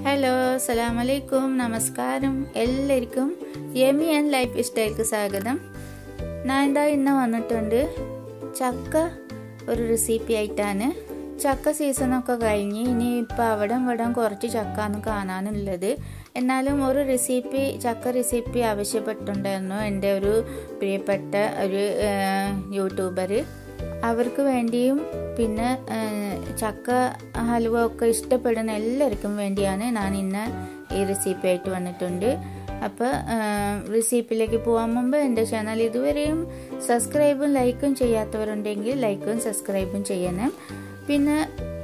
hello അസ്സലാമു അലൈക്കും നമസ്കാരം എല്ലാവർക്കും യമി ആൻഡ് ലൈഫ് സ്റ്റൈൽക്ക് സ്വാഗതം ഞാൻ എന്താ ഇന്ന് വന്നിട്ടുണ്ട് ചക്ക ഒരു റെസിപ്പി ആയിട്ടാണ് ചക്ക സീസണൊക്കെ കഴിഞ്ഞ് ഇനി ഇപ്പം അവിടെ ഇവിടെ കുറച്ച് ചക്കാന്ന് കാണാനുള്ളത് എന്നാലും ഒരു റെസിപ്പി ചക്ക റെസിപ്പി ആവശ്യപ്പെട്ടിട്ടുണ്ടായിരുന്നു എൻ്റെ ഒരു പ്രിയപ്പെട്ട ഒരു യൂട്യൂബർ അവർക്ക് വേണ്ടിയും പിന്നെ ചക്ക ഹലുവ ഒക്കെ ഇഷ്ടപ്പെടുന്ന എല്ലാവർക്കും വേണ്ടിയാണ് ഞാൻ ഇന്ന് ഈ റെസിപ്പി ആയിട്ട് വന്നിട്ടുണ്ട് അപ്പോൾ റെസിപ്പിയിലേക്ക് പോകാൻ മുമ്പ് എൻ്റെ ചാനൽ ഇതുവരെയും സബ്സ്ക്രൈബും ലൈക്കും ചെയ്യാത്തവരുണ്ടെങ്കിൽ ലൈക്കും സബ്സ്ക്രൈബും ചെയ്യണം പിന്നെ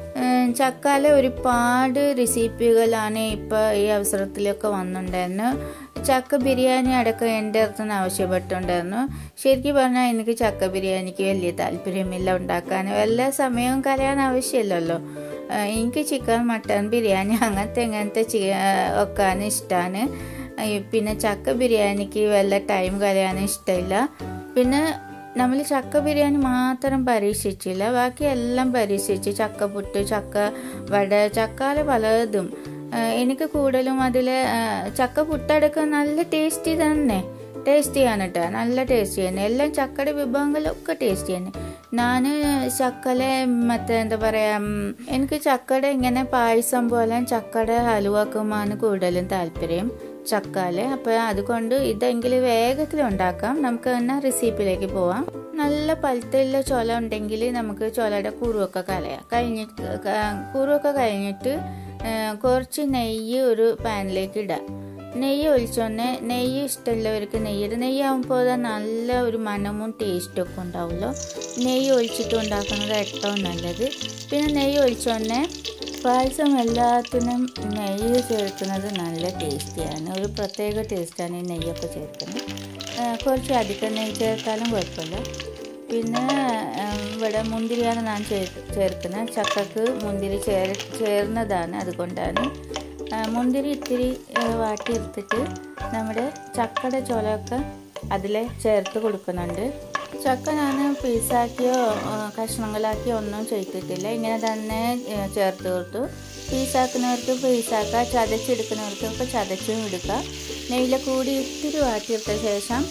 ചക്കാലെ ഒരുപാട് റെസിപ്പികളാണ് ഇപ്പോൾ ഈ അവസരത്തിലൊക്കെ വന്നിട്ടുണ്ടായിരുന്നു ചക്ക ബിരിയാണി അടക്കം എൻ്റെ അടുത്ത് നിന്ന് ആവശ്യപ്പെട്ടിട്ടുണ്ടായിരുന്നു ശരിക്കും പറഞ്ഞാൽ എനിക്ക് ചക്ക ബിരിയാണിക്ക് വലിയ താല്പര്യമില്ല ഉണ്ടാക്കാൻ വല്ല സമയവും കളയാൻ ആവശ്യമില്ലല്ലോ എനിക്ക് ചിക്കൻ മട്ടൺ ബിരിയാണി അങ്ങനത്തെ ഇങ്ങനത്തെ വെക്കാൻ ഇഷ്ടമാണ് പിന്നെ ചക്ക ബിരിയാണിക്ക് വല്ല ടൈം കളയാനും ഇഷ്ടമില്ല പിന്നെ നമ്മൾ ചക്ക ബിരിയാണി മാത്രം പരീക്ഷിച്ചില്ല ബാക്കി എല്ലാം പരീക്ഷിച്ച് ചക്ക പുട്ട് ചക്ക വട ചക്കാല പലതും എനിക്ക് കൂടുതലും അതിൽ ചക്ക പുട്ടടക്കം നല്ല ടേസ്റ്റി തന്നെ ടേസ്റ്റിയാണ് കേട്ടോ നല്ല ടേസ്റ്റി തന്നെ എല്ലാം ചക്കയുടെ വിഭവങ്ങളൊക്കെ ടേസ്റ്റി തന്നെ ഞാൻ ചക്കലെ മറ്റേ എന്താ പറയുക എനിക്ക് ചക്കയുടെ ഇങ്ങനെ പായസം പോലെ ചക്കയുടെ ഹലുവാക്കുമാണ് കൂടുതലും താല്പര്യം ചക്കാല് അപ്പോൾ അതുകൊണ്ട് ഇതെങ്കിലും വേഗത്തിൽ ഉണ്ടാക്കാം നമുക്ക് തന്നെ റെസിപ്പിയിലേക്ക് പോവാം നല്ല പഴുത്തുള്ള ചൊല ഉണ്ടെങ്കിൽ നമുക്ക് ചൊലയുടെ കുറുവൊക്കെ കളയാം കഴിഞ്ഞിട്ട് കുറുവൊക്കെ കഴിഞ്ഞിട്ട് കുറച്ച് നെയ്യ് ഒരു പാനിലേക്ക് ഇടാം നെയ്യ് ഒഴിച്ചോന്നെ നെയ്യ് ഇഷ്ടമുള്ളവർക്ക് നെയ്യ് നെയ്യാകുമ്പോൾ നല്ല ഒരു മണവും ടേസ്റ്റും ഒക്കെ ഉണ്ടാവുമല്ലോ നെയ്യ് ഒഴിച്ചിട്ട് ഉണ്ടാക്കുന്നത് ഏറ്റവും നല്ലത് പിന്നെ നെയ്യ് ഒഴിച്ചോന്നെ പായസം എല്ലാത്തിനും നെയ്യ് ചേർക്കുന്നത് നല്ല ടേസ്റ്റിയാണ് ഒരു പ്രത്യേക ടേസ്റ്റാണ് ഈ നെയ്യൊക്കെ ചേർക്കുന്നത് കുറച്ച് അധികം നെയ്യ് ചേർത്താലും കുഴപ്പമില്ല പിന്നെ ഇവിടെ മുന്തിരിയാണ് ഞാൻ ചേർക്കുന്നത് ചക്കക്ക് മുന്തിരി ചേർ ചേർന്നതാണ് അതുകൊണ്ടാണ് മുന്തിരി ഇത്തിരി വാട്ടിയെടുത്തിട്ട് നമ്മുടെ ചക്കയുടെ ചുളയൊക്കെ അതിൽ ചേർത്ത് കൊടുക്കുന്നുണ്ട് ചക്ക ഞാൻ പീസാക്കിയോ കഷ്ണങ്ങളാക്കിയോ ഒന്നും ചെയ്തിട്ടില്ല ഇങ്ങനെ തന്നെ ചേർത്ത് കൊടുത്തു പീസാക്കുന്നവർക്ക് പീസാക്കുക ചതച്ചെടുക്കുന്നവർക്കൊക്കെ ചതച്ചും എടുക്കുക നെയ്യില കൂടി ഇത്തിരി വാട്ടിയെടുത്ത ശേഷം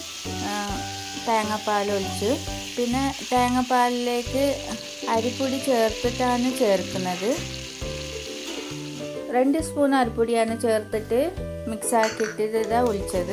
തേങ്ങാപ്പാൽ ഒഴിച്ച് പിന്നെ തേങ്ങാപ്പാലിലേക്ക് അരിപ്പൊടി ചേർത്തിട്ടാണ് ചേർക്കുന്നത് രണ്ട് സ്പൂൺ അരിപ്പൊടിയാണ് ചേർത്തിട്ട് മിക്സ് ആക്കിയിട്ട് ഇതാ ഒഴിച്ചത്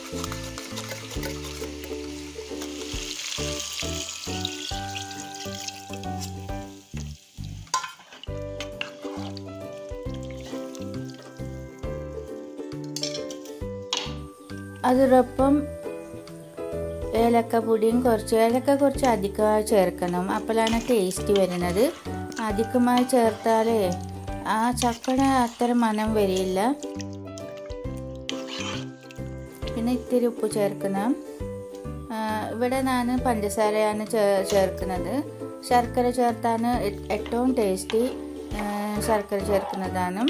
അതോടൊപ്പം ഏലക്ക പൊടിയും കുറച്ച് ഏലക്ക കുറച്ച് അധികമായി ചേർക്കണം അപ്പോഴാണ് ടേസ്റ്റ് വരുന്നത് അധികമായി ചേർത്താലേ ആ ചക്കയുടെ അത്ര മനം വരില്ല പിന്നെ ഇത്തിരി ഉപ്പ് ചേർക്കണം ഇവിടെ ഞാൻ പഞ്ചസാരയാണ് ചേർക്കുന്നത് ശർക്കര ചേർത്താണ് ഏറ്റവും ടേസ്റ്റി ശർക്കര ചേർക്കുന്നതാണ്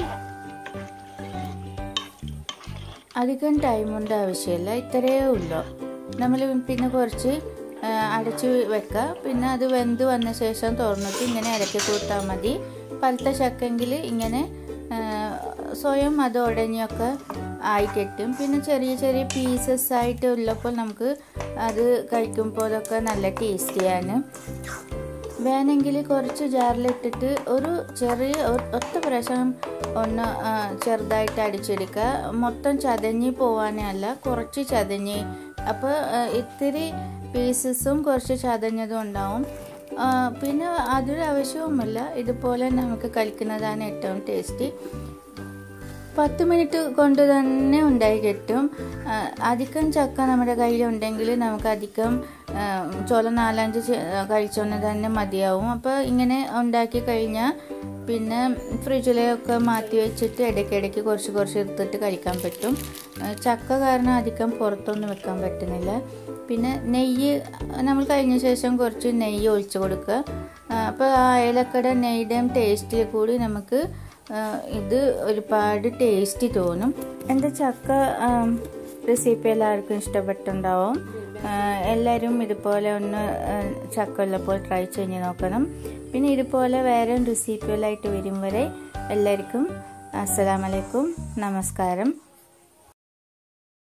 അധികം ടൈമുണ്ട് ആവശ്യമില്ല ഇത്രയേ ഉള്ളൂ നമ്മൾ പിന്നെ കുറച്ച് അടച്ച് വെക്കുക പിന്നെ അത് വെന്ത് വന്ന ശേഷം തുറന്നിട്ട് ഇങ്ങനെ ഇടയ്ക്ക് കൂട്ടാൽ മതി പഴുത്ത ചക്കെങ്കിൽ ഇങ്ങനെ സ്വയം അത് ഉടഞ്ഞൊക്കെ ആയി കിട്ടും പിന്നെ ചെറിയ ചെറിയ പീസസ് ആയിട്ട് ഉള്ളപ്പോൾ നമുക്ക് അത് കഴിക്കുമ്പോഴൊക്കെ നല്ല ടേസ്റ്റിയാണ് വേണമെങ്കിൽ കുറച്ച് ജാറിലിട്ടിട്ട് ഒരു ചെറിയ ഒറ്റ പ്രാവശ്യം ഒന്ന് ചെറുതായിട്ട് അടിച്ചെടുക്കുക മൊത്തം ചതഞ്ഞ് പോവാനല്ല കുറച്ച് ചതഞ്ഞ് അപ്പോൾ ഇത്തിരി പീസസും കുറച്ച് ചതഞ്ഞതും ഉണ്ടാവും പിന്നെ അതൊരു ആവശ്യവുമില്ല ഇതുപോലെ നമുക്ക് കഴിക്കുന്നതാണ് ഏറ്റവും ടേസ്റ്റി പത്ത് മിനിറ്റ് കൊണ്ട് തന്നെ ഉണ്ടായി കിട്ടും അധികം ചക്ക നമ്മുടെ കയ്യിലുണ്ടെങ്കിൽ നമുക്ക് അധികം ചോല നാലഞ്ച് കഴിച്ചോന്ന് തന്നെ മതിയാവും അപ്പോൾ ഇങ്ങനെ ഉണ്ടാക്കി കഴിഞ്ഞാൽ പിന്നെ ഫ്രിഡ്ജിലൊക്കെ മാറ്റി വെച്ചിട്ട് ഇടയ്ക്കിടയ്ക്ക് കുറച്ച് കുറച്ച് എടുത്തിട്ട് കഴിക്കാൻ പറ്റും ചക്ക കാരണം അധികം പുറത്തൊന്നും വെക്കാൻ പറ്റുന്നില്ല പിന്നെ നെയ്യ് നമ്മൾ കഴിഞ്ഞ ശേഷം കുറച്ച് നെയ്യ് ഒഴിച്ചു കൊടുക്കുക അപ്പോൾ ആ ഏലക്കട നെയ്യുടെയും ടേസ്റ്റിൽ കൂടി നമുക്ക് ഇത് ഒരുപാട് ടേസ്റ്റി തോന്നും എൻ്റെ ചക്ക റെസിപ്പി എല്ലാവർക്കും ഇഷ്ടപ്പെട്ടുണ്ടാവും എല്ലാവരും ഇതുപോലെ ഒന്ന് ചക്ക ഉള്ളപ്പോൾ ട്രൈ ചെയ്ത് നോക്കണം പിന്നെ ഇതുപോലെ വേറെ റെസിപ്പികളായിട്ട് വരും വരെ എല്ലാവർക്കും അസ്സലാമലൈക്കും നമസ്കാരം